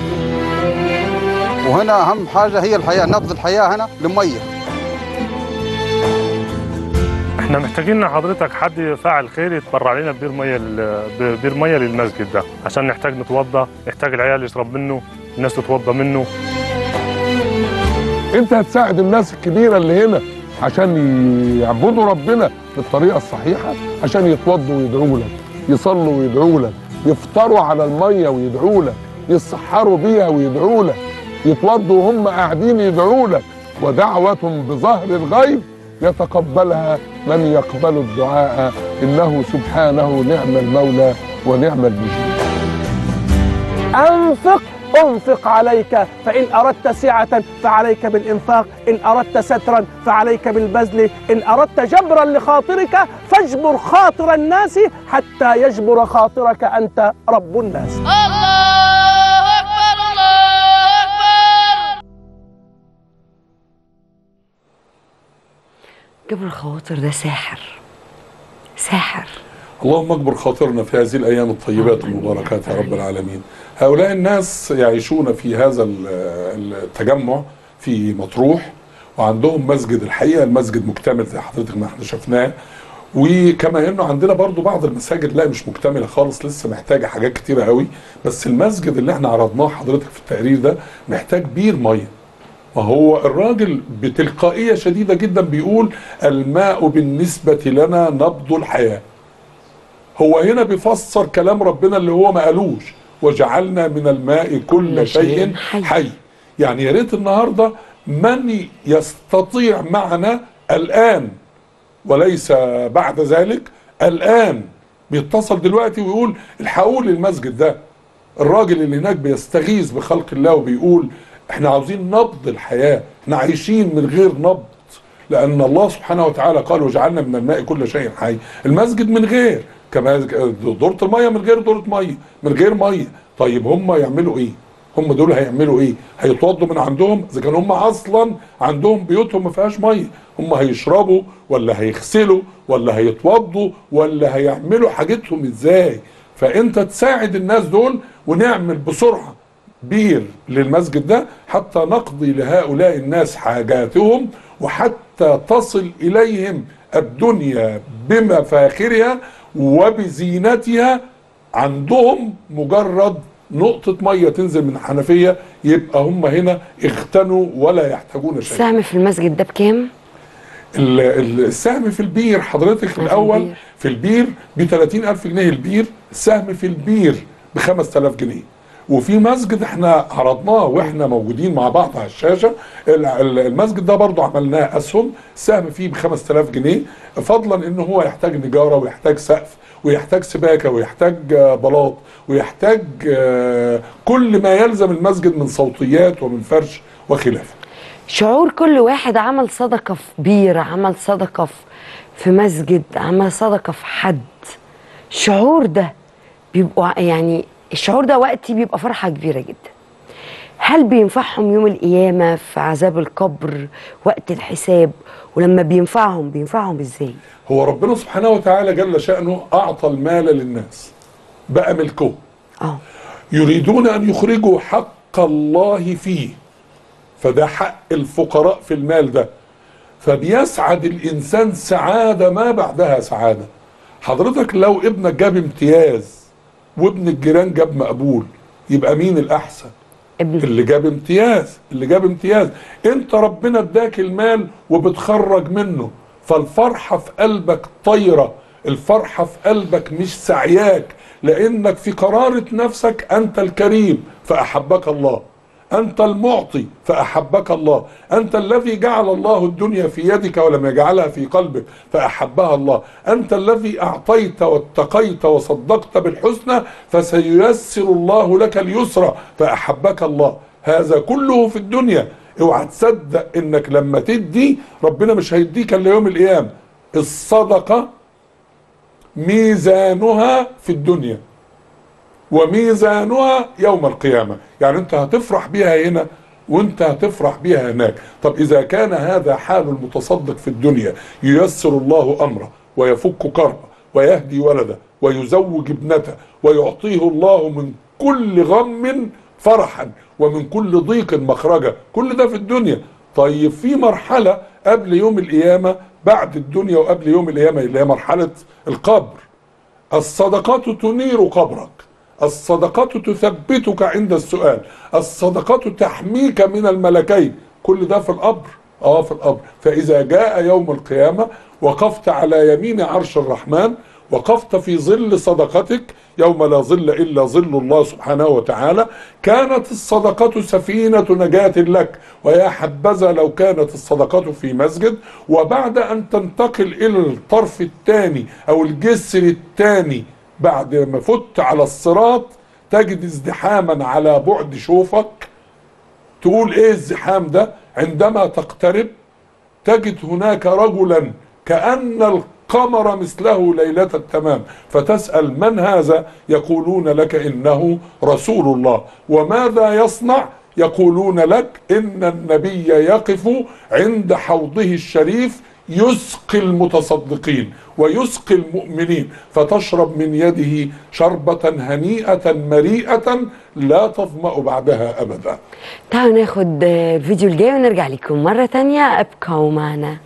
S8: وهنا اهم حاجه هي الحياه نبض الحياه هنا الميه
S11: احنا محتاجين إن حضرتك حد فاعل خير يتبرع لنا ببير ميه لل- ببير ميه للمسجد ده عشان نحتاج نتوضى نحتاج العيال يشرب منه الناس تتوضى منه
S2: انت هتساعد الناس الكبيرة اللي هنا عشان يعبدوا ربنا بالطريقة الصحيحة عشان يتوضوا ويدعوا لك يصلوا ويدعوا لك يفطروا على المية ويدعوا لك يتسحروا بيها ويدعوا لك يتوضوا وهم قاعدين يدعوا لك ودعوة بظهر الغيب يتقبلها من يقبل الدعاء إنه سبحانه نعم المولى ونعم المجيب
S6: أنفق أنفق عليك فإن أردت سعة فعليك بالإنفاق إن أردت سترا فعليك بالبذل إن أردت جبرا لخاطرك فاجبر خاطر الناس حتى يجبر خاطرك أنت رب الناس
S7: الله أكبر الله أكبر
S1: جبر الخواطر ده ساحر ساحر
S2: اللهم اكبر خاطرنا في هذه الايام الطيبات المباركات يا رب العالمين. هؤلاء الناس يعيشون في هذا ال- التجمع في مطروح وعندهم مسجد الحقيقه المسجد مكتمل زي حضرتك ما احنا شفناه وكما انه عندنا برضو بعض المساجد لا مش مكتمله خالص لسه محتاجه حاجات كتيره قوي بس المسجد اللي احنا عرضناه حضرتك في التقرير ده محتاج بير ميه وهو الراجل بتلقائيه شديده جدا بيقول الماء بالنسبه لنا نبض الحياه هو هنا بيفسر كلام ربنا اللي هو ما قالوش وجعلنا من الماء كل شيء حي يعني يا ريت النهارده من يستطيع معنا الان وليس بعد ذلك الان بيتصل دلوقتي ويقول الحقوا لي المسجد ده الراجل اللي هناك بيستغيث بخلق الله وبيقول احنا عاوزين نبض الحياه احنا عايشين من غير نبض لان الله سبحانه وتعالى قال وجعلنا من الماء كل شيء حي المسجد من غير كما دورة المية من غير دورة مية من غير مية طيب هم يعملوا ايه هم دول هيعملوا ايه هيتوضوا من عندهم اذا كان هم اصلا عندهم بيوتهم ما فيهاش ميه هم هيشربوا ولا هيغسلوا ولا هيتوضوا ولا هيعملوا حاجتهم ازاي فانت تساعد الناس دول ونعمل بسرعه بير للمسجد ده حتى نقضي لهؤلاء الناس حاجاتهم وحتى تصل اليهم الدنيا بمفاخرها وبزينتها عندهم مجرد نقطة مية تنزل من الحنفية يبقى هم هنا اغتنوا ولا يحتاجون شيء
S1: السهم في المسجد ده بكام؟
S2: ال- ال- السهم في البير حضرتك الأول في البير ب 30000 جنيه البير السهم في البير ب 5000 جنيه وفي مسجد احنا عرضناه واحنا موجودين مع بعض على الشاشه ال- ال- المسجد ده برضو عملناه اسهم السهم فيه ب 5000 جنيه فضلا ان هو يحتاج نجاره ويحتاج سقف ويحتاج سباكه ويحتاج آه، بلاط ويحتاج آه، كل ما يلزم المسجد من صوتيات ومن فرش وخلافه
S1: شعور كل واحد عمل صدقة في بير عمل صدقة في- في مسجد عمل صدقة في حد الشعور ده بيبقوا ع- يعني الشعور ده وقتي بيبقى فرحة كبيرة جدا هل بينفعهم يوم القيامة في عذاب القبر وقت الحساب ولما بينفعهم بينفعهم ازاي
S2: هو ربنا سبحانه وتعالى جل شأنه أعطى المال للناس بقى ملكه
S1: اه
S2: يريدون أن يخرجوا حق الله فيه فده حق الفقراء في المال ده فبيسعد الإنسان سعادة ما بعدها سعادة حضرتك لو ابنك جاب امتياز وابن الجيران جاب مقبول يبقى مين الأحسن
S1: ابن
S2: اللي جاب امتياز اللي جاب امتياز انت ربنا اداك المال وبتخرج منه فالفرحة في قلبك طايرة الفرحة في قلبك مش سعياك لانك في قرارة نفسك انت الكريم فاحبك الله انت المعطي فاحبك الله انت الذي جعل الله الدنيا في يدك ولم يجعلها في قلبك فاحبها الله انت الذي اعطيت واتقيت وصدقت بالحسنى فسييسر الله لك اليسرى فاحبك الله هذا كله في الدنيا اوعى تصدق انك لما تدي ربنا مش هيديك الا يوم القيامه الصدقه ميزانها في الدنيا وميزانها يوم القيامة يعني انت هتفرح بيها هنا وانت هتفرح بيها هناك طب اذا كان هذا حال المتصدق في الدنيا ييسر الله امره ويفك كربه ويهدي ولده ويزوج ابنته ويعطيه الله من كل غم فرحا ومن كل ضيق مخرجا كل ده في الدنيا طيب في مرحله قبل يوم القيامه بعد الدنيا وقبل يوم القيامه اللي هي مرحله القبر الصدقات تنير قبرك الصدقات تثبتك عند السؤال الصدقات تحميك من الملكين كل ده في القبر اه في القبر فاذا جاء يوم القيامه وقفت على يمين عرش الرحمن وقفت في ظل صدقتك يوم لا ظل الا ظل الله سبحانه وتعالى كانت الصدقه سفينه نجاه لك ويا حبذا لو كانت الصدقه في مسجد وبعد ان تنتقل الى الطرف الثاني او الجسر الثاني بعد ما فت على الصراط تجد ازدحاما على بعد شوفك تقول ايه الزحام ده عندما تقترب تجد هناك رجلا كأن القمر مثله ليلة التمام فتسأل من هذا يقولون لك إنه رسول الله وماذا يصنع يقولون لك إن النبي يقف عند حوضه الشريف يسقي المتصدقين ويسقي المؤمنين فتشرب من يده شربة هنيئة مريئة لا تظمأ بعدها أبدا
S1: تعالوا ناخد آه، الفيديو الجاي ونرجع لكم مرة تانية ابقوا معنا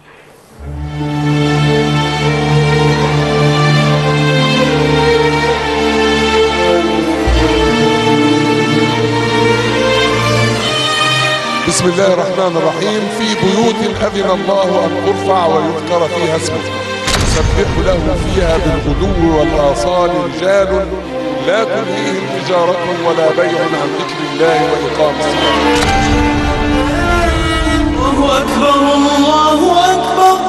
S2: بسم الله الرحمن الرحيم في بيوت أذن الله أن ترفع ويذكر فيها اسمه يسبح له فيها بالغدو والآصال رجال لا تلهيهم تجارة ولا بيع عن ذكر الله وإقام الصلاة
S7: الله أكبر الله أكبر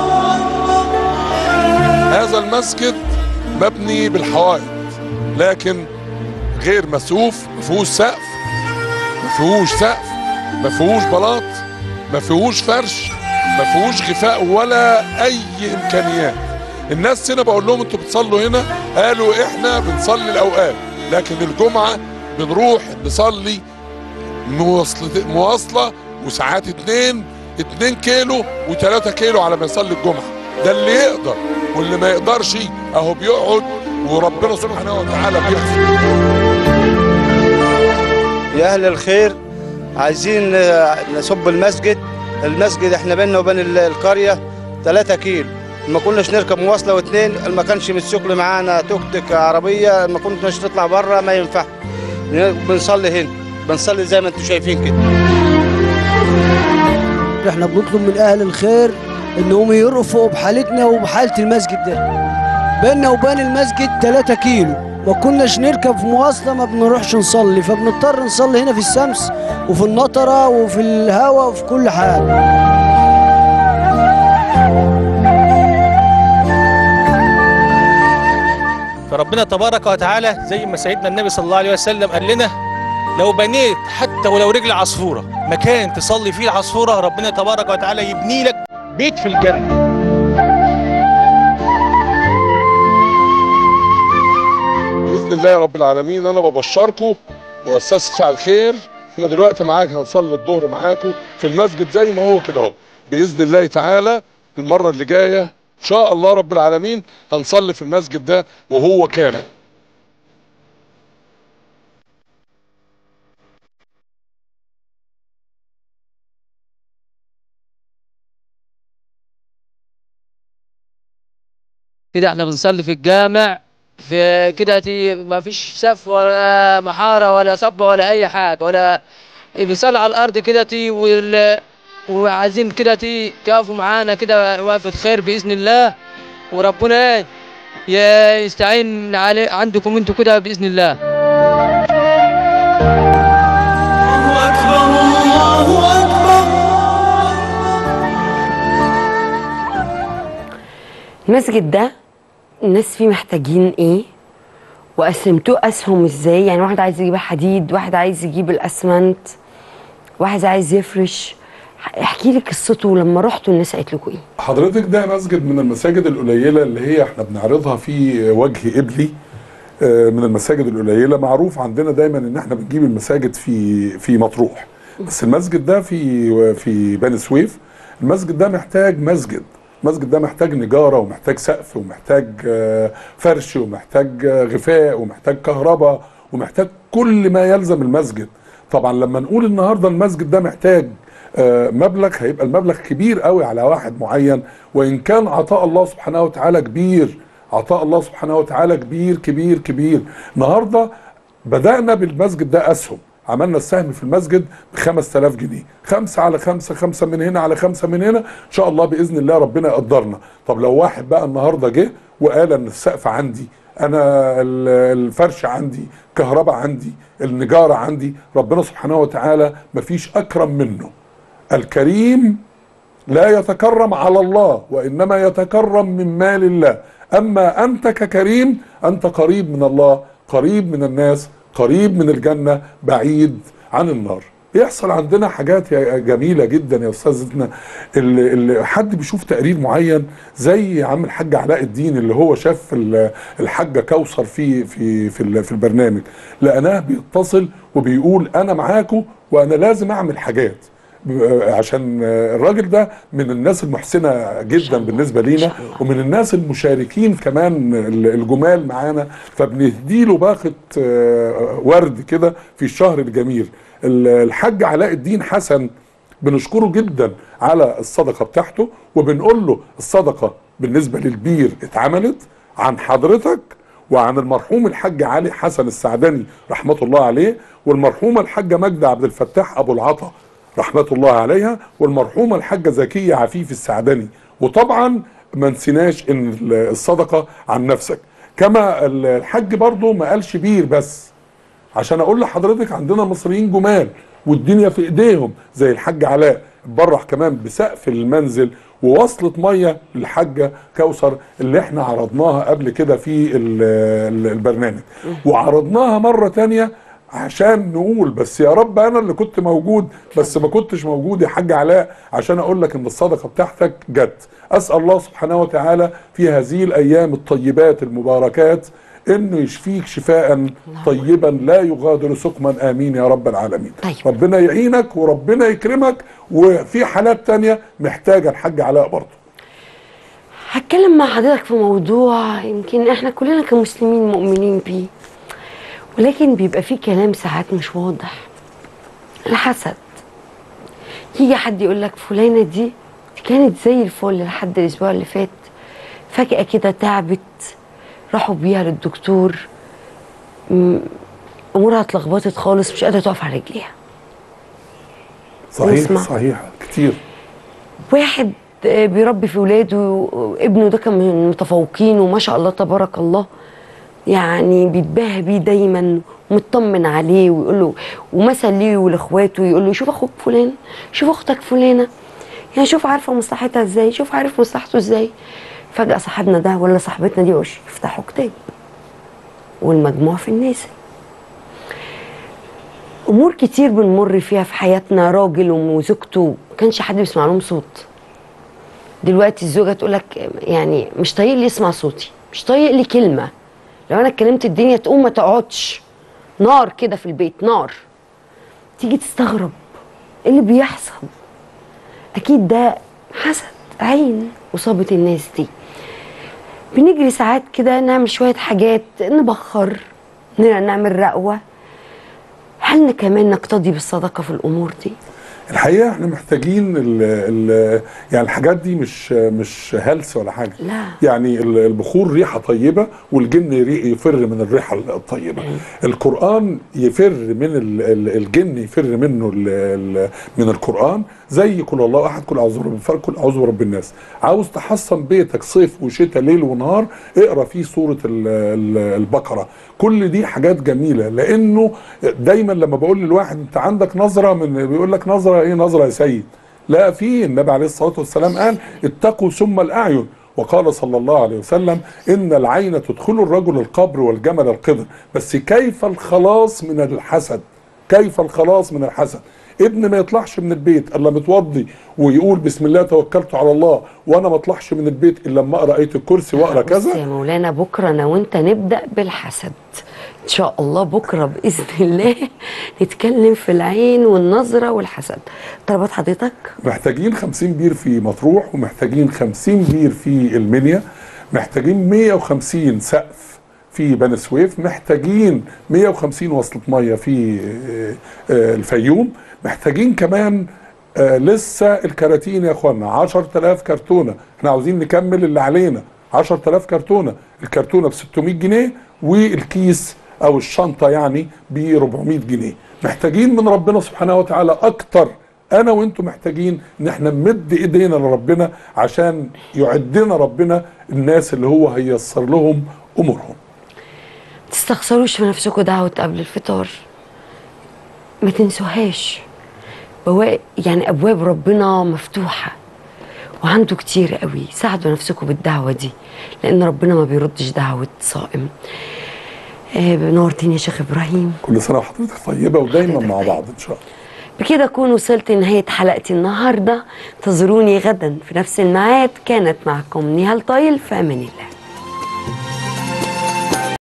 S2: هذا المسجد مبني بالحوائط لكن غير مسقوف ما فيهوش سقف ما فيهوش سقف ما فيهوش بلاط ما فيهوش فرش ما فيهوش غفاء ولا اي امكانيات الناس هنا بقول لهم انتوا بتصلوا هنا قالوا احنا بنصلي الاوقات لكن الجمعه بنروح نصلي مواصلة مواصلة وساعات اتنين اتنين كيلو وتلاتة كيلو على ما يصلي الجمعة ده اللي يقدر واللي ما يقدرش اهو بيقعد وربنا سبحانه وتعالى بيغفر
S12: يا اهل الخير عايزين آه، نصب المسجد المسجد احنا بيننا وبين ال- القريه 3 كيلو ما كناش نركب مواصله واثنين ما كانش متسوق معانا توك توك عربيه ما كناش نطلع بره ما ينفع بنصلي هنا بنصلي زي ما انتم شايفين كده
S13: احنا بنطلب من اهل الخير انهم يرفقوا بحالتنا وبحاله المسجد ده بيننا وبين المسجد 3 كيلو ما كناش نركب في مواصله ما بنروحش نصلي فبنضطر نصلي هنا في الشمس وفي النطره وفي الهواء وفي كل حاجه
S5: فربنا تبارك وتعالى زي ما سيدنا النبي صلى الله عليه وسلم قال لنا لو بنيت حتى ولو رجل عصفورة مكان تصلي فيه العصفورة ربنا تبارك وتعالى يبني لك بيت في الجنة
S2: باذن الله رب العالمين انا ببشركم مؤسسه فعل خير احنا دلوقتي معاك هنصلي الظهر معاكم في المسجد زي ما هو كده اهو باذن الله تعالى المره اللي جايه ان شاء الله رب العالمين هنصلي في المسجد ده وهو كامل
S14: كده احنا بنصلي في الجامع في كده تي- ما فيش سقف ولا محاره ولا صبه ولا اي حاجه ولا بنصلي على الارض كده تي وال... وعايزين كده تي تقفوا معانا كده وقفه خير باذن الله وربنا ايه ي- يستعين علي عندكم انتوا كده باذن الله
S7: الله أكبر الله أكبر
S1: المسجد ده الناس فيه محتاجين ايه وقسمتوه اسهم ازاي يعني واحد عايز يجيب حديد واحد عايز يجيب الاسمنت واحد عايز يفرش احكي لي قصته لما رحتوا الناس قالت لكم ايه
S2: حضرتك ده مسجد من المساجد القليله اللي هي احنا بنعرضها في وجه قبلي آه، من المساجد القليله معروف عندنا دايما ان احنا بنجيب المساجد في في مطروح بس المسجد ده في في بني سويف المسجد ده محتاج مسجد المسجد ده محتاج نجاره ومحتاج سقف ومحتاج آه، فرش ومحتاج آه، غفاء ومحتاج كهرباء ومحتاج كل ما يلزم المسجد طبعا لما نقول النهارده المسجد ده محتاج آه، مبلغ هيبقى المبلغ كبير قوي على واحد معين وان كان عطاء الله سبحانه وتعالى كبير عطاء الله سبحانه وتعالى كبير كبير كبير النهارده بدأنا بالمسجد ده أسهم عملنا السهم في المسجد ب 5000 جنيه خمسة على خمسة خمسة من هنا على خمسة من هنا إن شاء الله بإذن الله ربنا يقدرنا طب لو واحد بقى النهاردة جه وقال إن السقف عندي أنا ال- الفرش عندي كهرباء عندي النجارة عندي ربنا سبحانه وتعالى مفيش أكرم منه الكريم لا يتكرم على الله وإنما يتكرم من مال الله أما أنت ككريم أنت قريب من الله قريب من الناس قريب من الجنة بعيد عن النار يحصل عندنا حاجات يا- جميلة جدا يا أستاذتنا اللي, اللي حد بيشوف تقرير معين زي عم الحاج علاء الدين اللي هو شاف ال- الحاجة كوثر في في في, ال- في البرنامج لقناه بيتصل وبيقول أنا معاكم وأنا لازم أعمل حاجات عشان الراجل ده من الناس المحسنه جدا بالنسبه لينا ومن الناس المشاركين كمان الجمال معانا فبنديله باقه آه، ورد كده في الشهر الجميل الحاج علاء الدين حسن بنشكره جدا على الصدقه بتاعته وبنقول له الصدقه بالنسبه للبير اتعملت عن حضرتك وعن المرحوم الحاج علي حسن السعدني رحمه الله عليه والمرحومه الحاجه ماجده عبد الفتاح ابو العطا رحمه الله عليها والمرحومه الحاجه زكيه عفيف السعدني وطبعا ما نسيناش ان الصدقه عن نفسك كما الحاج برضو ما قالش بير بس عشان اقول لحضرتك عندنا مصريين جمال والدنيا في ايديهم زي الحاج علاء اتبرح كمان بسقف المنزل ووصلت ميه للحاجه كوثر اللي احنا عرضناها قبل كده في ال- ال- البرنامج وعرضناها مره تانية عشان نقول بس يا رب انا اللي كنت موجود بس ما كنتش موجود يا حاج علاء عشان اقول لك ان الصدقه بتاعتك جت اسال الله سبحانه وتعالى في هذه الايام الطيبات المباركات انه يشفيك شفاء طيبا لا يغادر سقما امين يا رب العالمين
S1: طيب.
S2: ربنا يعينك وربنا يكرمك وفي حالات تانية محتاجه الحاج علاء برضه
S1: هتكلم مع حضرتك في موضوع يمكن احنا كلنا كمسلمين مؤمنين بيه ولكن بيبقى فيه كلام ساعات مش واضح الحسد يجي حد يقول لك فلانه دي دي كانت زي الفل لحد الاسبوع اللي فات فجاه كده تعبت راحوا بيها للدكتور م- امورها اتلخبطت خالص مش قادره تقف على رجليها
S2: صحيح
S1: نسمع.
S2: صحيح كتير
S1: واحد آه، بيربي في ولاده ابنه ده كان من المتفوقين وما شاء الله تبارك الله يعني بيتباهى بيه دايما ومطمن عليه ويقول له ومثل ليه ولاخواته يقول له شوف اخوك فلان شوف اختك فلانه يعني شوف عارفه مصلحتها ازاي شوف عارف مصلحته ازاي فجاه صاحبنا ده ولا صاحبتنا دي وش يفتحوا كتاب والمجموع في الناس امور كتير بنمر فيها في حياتنا راجل وزوجته ما كانش حد بيسمع لهم صوت دلوقتي الزوجه تقول لك يعني مش طايق لي يسمع صوتي مش طايق لي كلمه لو انا اتكلمت الدنيا تقوم ما تقعدش نار كده في البيت نار تيجي تستغرب ايه اللي بيحصل اكيد ده حسد عين وصابت الناس دي بنجري ساعات كده نعمل شويه حاجات نبخر ن- نعمل رقوه هل كمان نقتدي بالصدقه في الامور دي
S2: الحقيقه احنا محتاجين ال ال يعني الحاجات دي مش مش هلس ولا حاجه
S1: لا
S2: يعني ال- البخور ريحه طيبه والجن يري- يفر من الريحه الطيبه القران يفر من ال- ال- الجن يفر منه ال- ال- من القران زي كل الله احد كل اعوذ برب الفلق كل اعوذ برب الناس عاوز تحصن بيتك صيف وشتاء ليل ونهار اقرا فيه سوره ال- ال- البقره كل دي حاجات جميله لانه دايما لما بقول للواحد انت عندك نظره من بيقول لك نظره ايه نظره يا سيد لا في النبي عليه الصلاه والسلام قال اتقوا ثم الاعين وقال صلى الله عليه وسلم ان العين تدخل الرجل القبر والجمل القدر بس كيف الخلاص من الحسد كيف الخلاص من الحسد ابن ما يطلعش من البيت الا متوضي ويقول بسم الله توكلت على الله وانا ما اطلعش من البيت الا لما اقرا ايه الكرسي واقرا
S1: بص يا
S2: كذا
S1: مولانا بكره انا وانت نبدا بالحسد ان شاء الله بكره باذن الله نتكلم في العين والنظره والحسد طلبات حضرتك
S2: محتاجين 50 بير في مطروح ومحتاجين 50 بير في المنيا محتاجين 150 سقف في بني سويف محتاجين 150 وصلة مية في آه، آه، الفيوم محتاجين كمان آه، لسه الكراتين يا اخوانا 10000 كرتونة احنا عاوزين نكمل اللي علينا 10000 كرتونة الكرتونة ب 600 جنيه والكيس او الشنطة يعني ب 400 جنيه محتاجين من ربنا سبحانه وتعالى اكتر انا وانتم محتاجين ان احنا نمد ايدينا لربنا عشان يعدنا ربنا الناس اللي هو هيسر لهم امورهم
S1: تستخسروش في نفسكم دعوة قبل الفطار ما تنسوهاش بوا... يعني أبواب ربنا مفتوحة وعنده كتير قوي ساعدوا نفسكم بالدعوة دي لأن ربنا ما بيردش دعوة صائم آه نورتيني يا شيخ إبراهيم
S2: كل سنه وحضرتك طيبه ودايما مع بعض ان شاء الله
S1: بكده أكون وصلت لنهاية حلقتي النهاردة انتظروني غدا في نفس الميعاد كانت معكم نهال طايل في أمان الله